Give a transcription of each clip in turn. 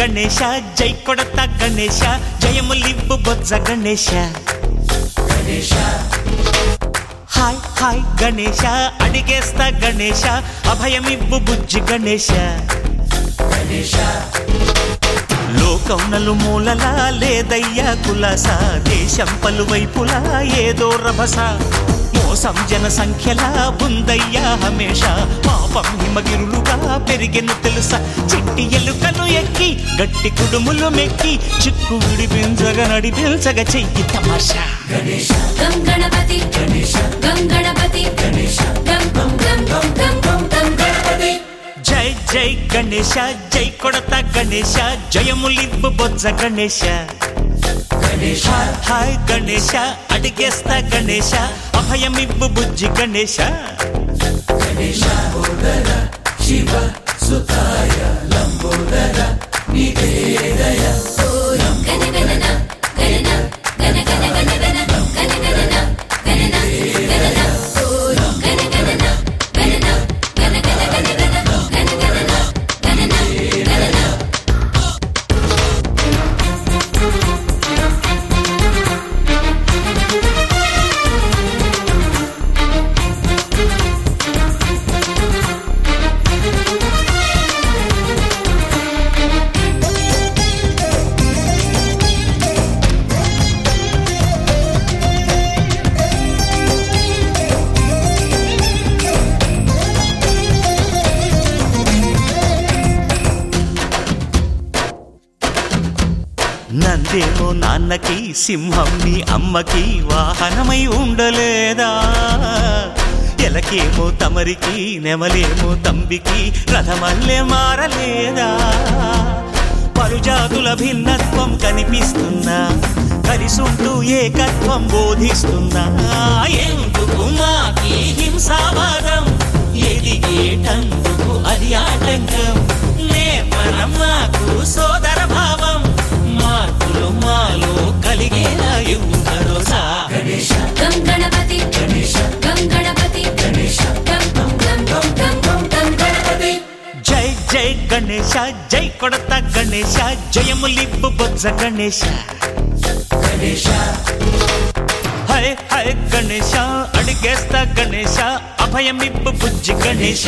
గణేశ జై కొడత గణేశ జయములివ్వు బొజ్జ గణేశ హాయ్ హాయ్ గణేశ అడిగేస్తా గణేశ అభయమివ్వు బుజ్జి గణేశ లోకం నలుమూలలా లేదయ్యా కులాస దేశం పలువైపులా ఏదో రభస మోసం జన సంఖ్యలా ఉందయ్యా హమేష పాపం హిమగిరులుగా పెరిగిన తెలుసా చిట్టి ఎలుకలు ఎక్కి గట్టి కుడుములు మెక్కి చిక్కు విడిపించగా నడిపించగా చెయ్యి తమాషా గం గణపతి గం గణపతి గం గం గం గం గం గం గం గణపతి జై జై గణేశ జై కొడత గణేశ జయములివ్వు బొజ్జ గణేశ హాయ్ హాయ్ గణేశ అడిగేస్తా గణేశ అభయమివ్వు బుజ్జి గణేశ ఓం గణ గణన గణన గణ గణ గణ గణ గణ గణన గణన గణన ఓం గణ గణన గణన గణ గణ గణ గణ గణ గణన గణన గణన నందేమో నాన్నకి సింహం నీ అమ్మకి వాహనమై ఉండలేదా ఎలకేమో తమరికి నెమలేమో తంబికి రథమల్లే మారలేదా పలుజాతుల భిన్నత్వం కనిపిస్తున్నా కలిసుంటూ ఏకత్వం బోధిస్తున్నా ఎందుకు మాకి హింసావాదం ఎదిగేటందుకు అది ఆటంకం నేపరం మాకు సోదర భావం మార్పులు మాలో కలిగేలా ఇవ్వు భరోసా గం గణపతి గం గణపతి గం గం గం గం గం గం గం గణపతి జై జై గణేశ జై కొడత గణేశ జయములిప్పు బొజ్జ గణేశ హై హై గణేశ అడిగేస్తా గణేశ అభయమిప్పు బుజ్జి గణేశ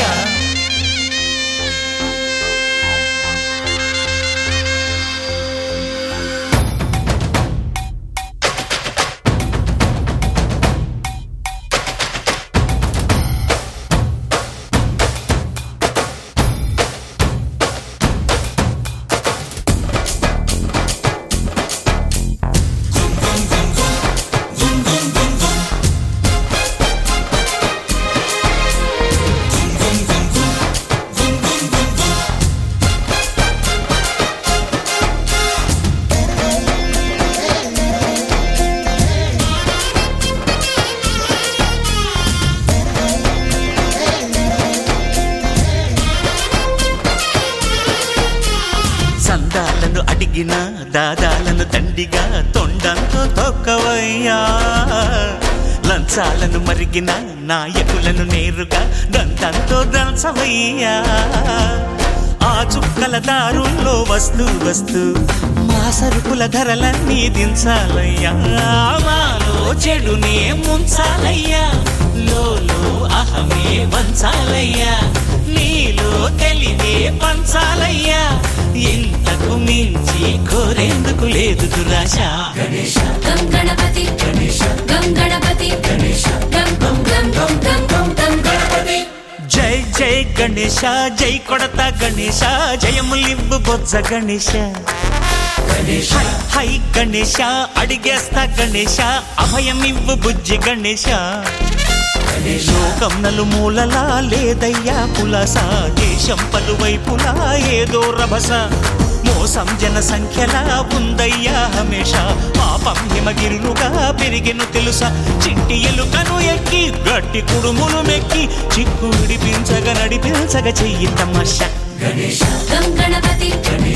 సందాలను అడిగిన దాదాలను దండిగా తొండంతో తొక్కవయ్యా లంచాలను మరిగిన నాయకులను నేరుగా దంతంతో దంచవయ్యా ఆ చుక్కల దారుల్లో వస్తూ వస్తూ మా సరుకుల ధరలన్నీ దించాలయ్యా మాలో చెడునే ముంచాలయ్యా లోలో అహమే వంచాలయ్యా నీలో తెలివే పంచాలయ్యా ఇంతకు మించి కోరేందుకు లేదు దురాశ గం గణపతి గం గణపతి గం గం గం గం గం గం గం గణపతి జై జై గణేశ జై కొడత గణేశ జయములివ్వు బొజ్జ గణేశ హై హై గణేశ అడిగేస్తా గణేశ అభయమివ్వు బుజ్జి గణేశ లోకం నలుమూలలా లేదయ్యా పులస దేశం పలువైపులా ఏదో రభస మోసం జన సంఖ్యలా ఉందయ్యా హమేష పాపం హిమగిరులుగా పెరిగెను తెలుసా చిట్టి ఎలుకను ఎక్కి గట్టి కుడుములు మెక్కి చిక్కు విడిపించగా నడిపించగా చెయ్యి తమాషా గం గణపతి